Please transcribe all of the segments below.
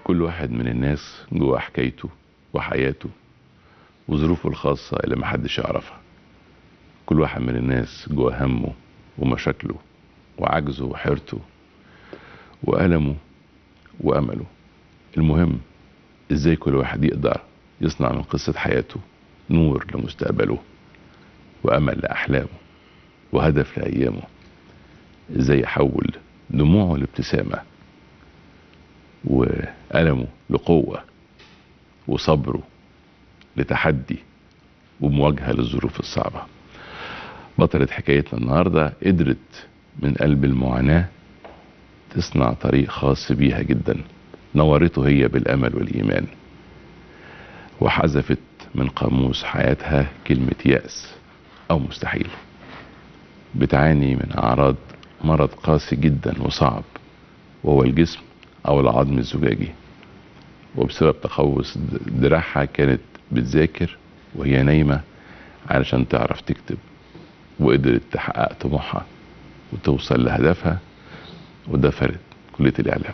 كل واحد من الناس جوه حكايته وحياته وظروفه الخاصة اللي محدش يعرفها كل واحد من الناس جوه همه ومشاكله وعجزه وحيرته وألمه وأمله المهم ازاي كل واحد يقدر يصنع من قصة حياته نور لمستقبله وأمل لأحلامه وهدف لأيامه ازاي يحول دموعه لابتسامة وألمه لقوة وصبره لتحدي ومواجهة للظروف الصعبة بطلة حكايتنا النهاردة قدرت من قلب المعاناة تصنع طريق خاص بيها جدا نورته هي بالأمل والإيمان وحذفت من قاموس حياتها كلمة يأس أو مستحيل بتعاني من أعراض مرض قاسي جدا وصعب وهو الجسم أو العظم الزجاجي وبسبب تقوس دراعها كانت بتذاكر وهي نايمة علشان تعرف تكتب وقدرت تحقق طموحها وتوصل لهدفها ودخلت كلية الإعلام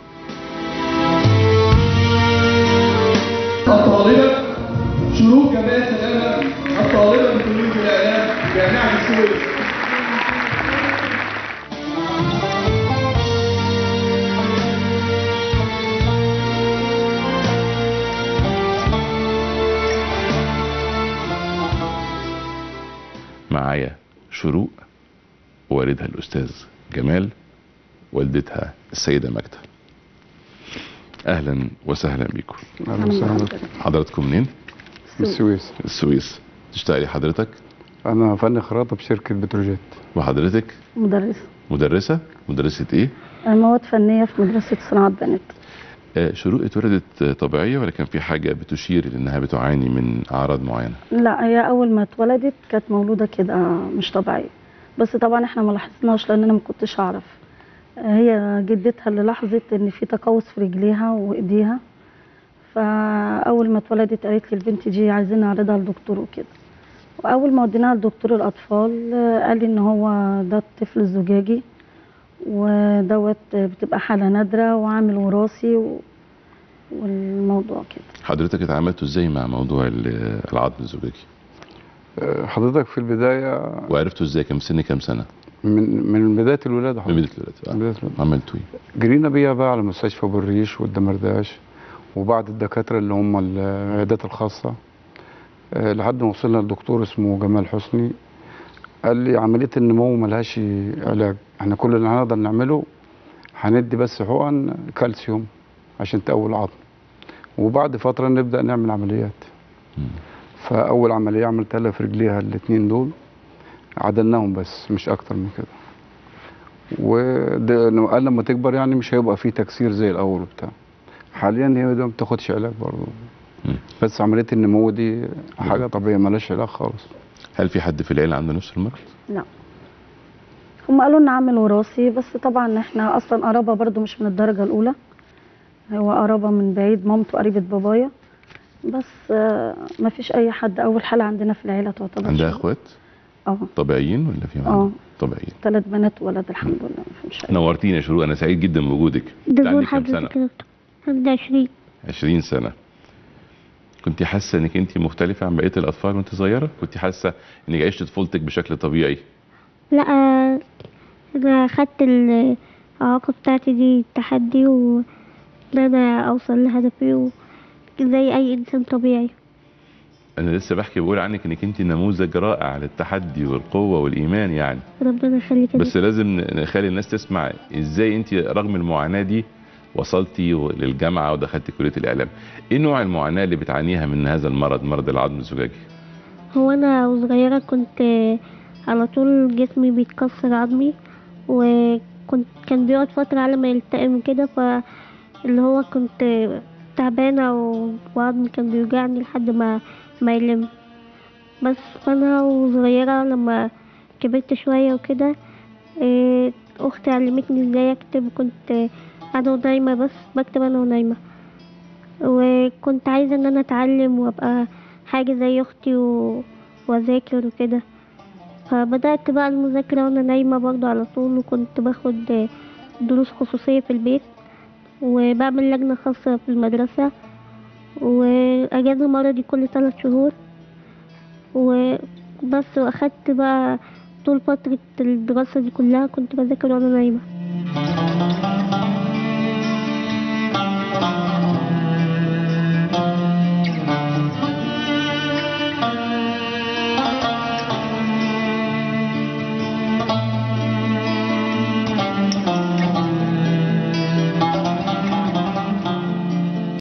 الطالبة شروق جمال سلامة الطالبة من كلية الإعلام جامعة السويس معايا شروق والدها الأستاذ جمال والدتها السيدة ماجدة أهلا وسهلا بكم اهلا وسهلا حضراتكم منين؟ من السويس السويس تشتغلي حضرتك انا فني خراطه بشركه بتروجيت وحضرتك مدرسة مدرسة مدرسة ايه؟ مواد فنية في مدرسة صناعة بنات آه، شروق اتولدت آه، طبيعية ولا كان في حاجة بتشير لأنها بتعاني من أعراض معينة؟ لا هي أول ما اتولدت كانت مولودة كده مش طبيعية بس طبعا احنا ما لاحظناش لأن أنا ما كنتش أعرف هي جدتها اللي لاحظت إن في تقوس في رجليها وإيديها فأول ما اتولدت قالت لي البنت دي عايزين نعرضها لدكتور وكده وأول ما وديناها لدكتور الأطفال آه، قال لي إن هو ده الطفل الزجاجي ودوت بتبقى حالة نادرة وعامل وراثي و... والموضوع كده حضرتك اتعاملتوا ازاي مع موضوع ال- العظم الزجاجي؟ آه، حضرتك في البدايه وعرفتوا ازاي كم سن كم سنة؟ من من بدايه الولاده من حضرتك بداية الولادة من آه. بدايه الولاده عملتوا ايه؟ جرينا بيها بقى على مستشفى ابو الريش والدمرداش وبعض الدكاتره اللي هم العيادات الخاصه آه، لحد ما وصلنا لدكتور اسمه جمال حسني قال لي عمليه النمو ملهاش علاج احنا كل اللي هنقدر نعمله هندي بس حقن كالسيوم عشان تقوي العظم وبعد فتره نبدا نعمل عمليات مم. فاول عمليه عملتها لها في رجليها الاثنين دول عدلناهم بس مش اكتر من كده وده قال لما تكبر يعني مش هيبقى فيه تكسير زي الاول وبتاع حاليا هي ده ما بتاخدش علاج برضه مم. بس عمليه النمو دي حاجه طبيعيه مالهاش علاج خالص هل في حد في العيلة عنده نفس المرض؟ لا هم قالوا لنا عامل وراثي بس طبعا احنا اصلا قرابه برضو مش من الدرجه الاولى هو قرابه من بعيد مامته قريبه بابايا بس آه، ما فيش اي حد اول حاله عندنا في العيله تعتبر عندها شغل. اخوات اه طبيعيين ولا في اه طبيعيين ثلاث بنات وولد الحمد لله ما فيش حاجه نورتينا يا شروق انا سعيد جدا بوجودك انت دكتور عندك كام سنة؟ حضرتك يا دكتور عندي عشرين 20 سنة كنت حاسة انك انت مختلفة عن بقية الاطفال وانت صغيرة؟ كنت حاسة انك عشت طفولتك بشكل طبيعي؟ لا آه، انا خدت الإعاقة بتاعتي دي تحدي و ان انا اوصل لهدفي و- زي اي انسان طبيعي انا لسه بحكي بقول عنك انك انت نموذج رائع للتحدي والقوة والايمان يعني ربنا يخليك يا بس لازم نخلي الناس تسمع ازاي انت رغم المعاناة دي وصلتي للجامعة ودخلتي كلية الاعلام ايه نوع المعاناة اللي بتعانيها من هذا المرض مرض العظم الزجاجي هو انا وصغيرة كنت آه، على طول جسمي بيتكسر عظمي وكنت كان بيقعد فترة على ما يلتئم كده فاللي هو كنت آه، تعبانة و- وعظمي كان بيوجعني لحد ما ما يلم بس فانا وصغيرة لما كبرت شوية وكده آه، اختي علمتني ازاي اكتب كنت آه، انا ونايمة بس بكتب انا ونايمة وكنت عايزة ان انا اتعلم وابقى حاجة زي اختي و... واذاكر وكده فبدأت بقى المذاكرة وانا نايمة برضه على طول وكنت باخد دروس خصوصية في البيت وبعمل لجنة خاصة في المدرسة وأجازة مرضي كل ثلاث شهور وبس وأخدت بقى طول فترة الدراسة دي كلها كنت بذاكر وأنا نايمة